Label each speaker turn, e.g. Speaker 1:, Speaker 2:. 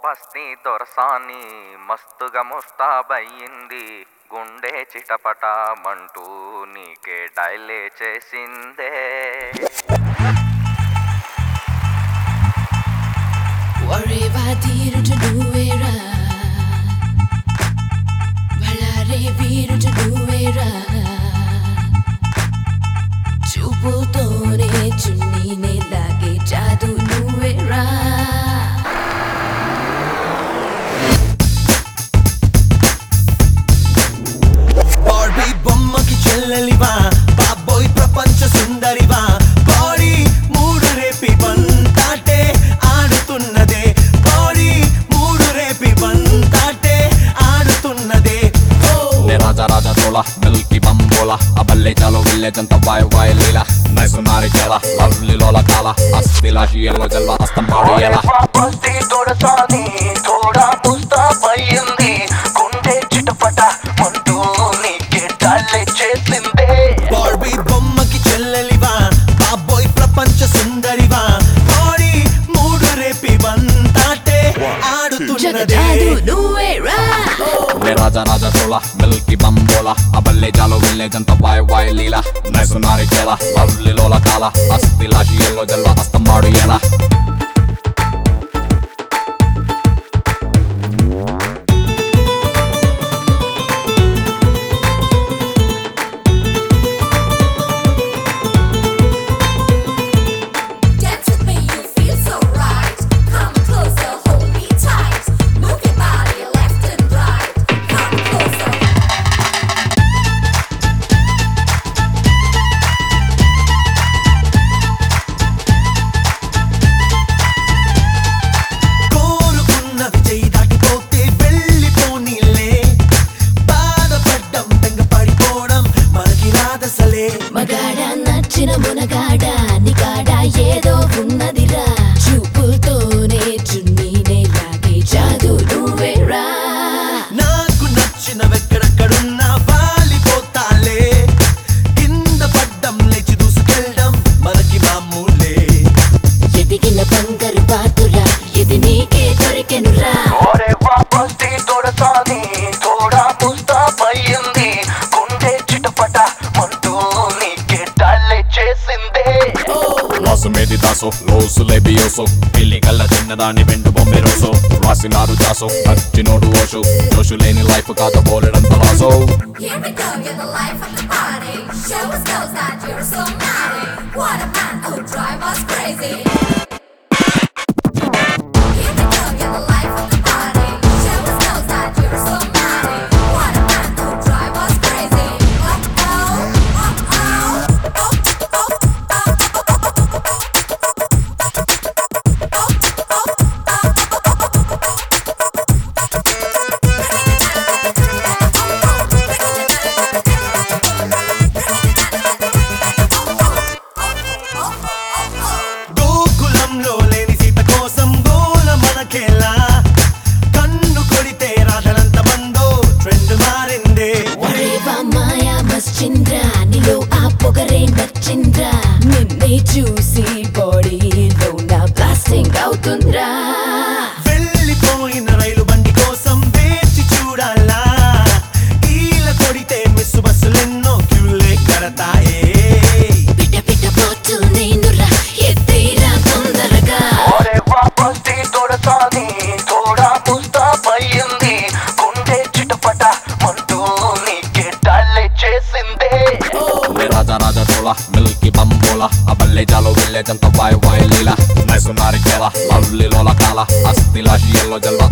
Speaker 1: బస్తీ దొరసాని మస్తుగా ముస్తాబయ్యింది గుండె చిటపటామంటూ నీకే డైలే చేసిందే
Speaker 2: Whatever తీరుట నువ్వేరా బలారే వీరుట నువ్వేరా చూపుతోనే చున్నీనే లాగే జాదు నువ్వేరా
Speaker 3: బాడీ బొమ్మకి చెల్లెలివా బాబోయ్ ప్రపంచ సుందరివా బాడీ మూడు రేపి బంతాటే ఆడుతున్నదే బాడీ మూడు రేపి బంతాటే ఆడుతున్నదే
Speaker 4: నే రాజా రాజా తోల మిల్కీ బంబోల ఆ బల్లే చాలో విల్లేజంత వాయు వాయు లీల నైసు నారి చేల లవ్లీ లోల కాల అస్థిల షియలో జల్వ అస్తం పాడియల
Speaker 3: బస్తీ తోడసాని తోడా పుస్తాపయ్యింది గుండె చిటపట మంటూ నీకే డాలే చేసిందే బార్బీ బొమ్మకి చెల్లెలివా బాబోయ్ ప్రపంచ సుందరివా బాడీ మూడు రేపి బంతాటే ఆడుతున్నదే
Speaker 2: జగజాదు నువ్వేరా
Speaker 4: నే రాజా రాజా తోల మిల్కీ బంబోల ఆ బల్లే చాలో విల్లేజంత వాయు వాయు లీల నైసు నారి చేల లవ్లీ లోల కాల అస్థిల షియలో జల్వ అస్తం పాడియల
Speaker 5: Dance with me, you feel so right. Come closer, hold me tight. Move your body left and right. Come closer.
Speaker 3: కోరుకున్నది చేయి దాటిపోతే వెళ్ళిపోనీలే బాధపడ్డం బెంగ పడిపోవడం మనకి రాదసలే
Speaker 2: మగాడ నచ్చిన మునగాడ నిగాడ ఏదో ఉన్నదిరా చూపుతోనే చున్నీనే లాగే జాదు నువ్వేరా
Speaker 3: నాకు నచ్చినవెక్కడెక్కడున్నా వాలిపోతాలే కింద పడ్డం లేచి దూసుకెళ్ళడం మనకి మామూలే
Speaker 2: ఎదిగిన బంగారు పాతురా ఇది నీకే దొరికెనురా
Speaker 3: ఒరే వాపస్తే తోడసాని తోడా పుస్తాపయ్యింది గుండె చిటపట మంటూ నీకే డాలే చేసిందే
Speaker 4: లాసు మేది దాసో లోసు లేబియోసో పిల్లి కళ్ళ చిన్నదాన్ని వెండు బొమ్మె రోసో రాసినారు దాసో నచ్చినోడు ఓషో జోషు లేని లైఫ్ కాద బోలెడంత లాసో
Speaker 5: Here we go, you're the life of the party. Show us girls that you're so naughty. What a man who drive us crazy. Here we go, you're the life of the party. Show us girls that you're so naughty. What a man who drive us crazy. Uh oh, uh oh, oh, oh,
Speaker 3: గోకులంలో లేని సీత కోసం గోల మనకెలా కన్ను కొడితే రాధనంత మందో trend మారిందే
Speaker 2: Oreva మాయా మస్చింద్రా నీలో ఆ పొగరే నచ్చింద్రా నిన్నే చూసి బాడీలో నా బ్లాస్టింగ్ అవుతుందిరా
Speaker 3: వెళ్ళిపోయిన రైలు బండి కోసం వేచి చూడాలా ఈల కొడితే మిస్సు బస్సులెన్నో క్యూలే కడతాయే
Speaker 2: పిట పిట పోతూ నేనురా ఎత్తేరా తొందరగా
Speaker 3: ఒరే వాపస్తే తోడసాని తోడా పుస్తాపయ్యింది గుండె చిటపట మంటూ నీకే డాలే చేసిందే
Speaker 4: నే రాజా రాజా తోల మిల్కీ బంబోల ఆ బల్లే చాలో విల్లేజంత వాయు వాయు లీల నైసు నారి చేల లవ్లీ లోల కాల అస్థిల షియలో జల్వ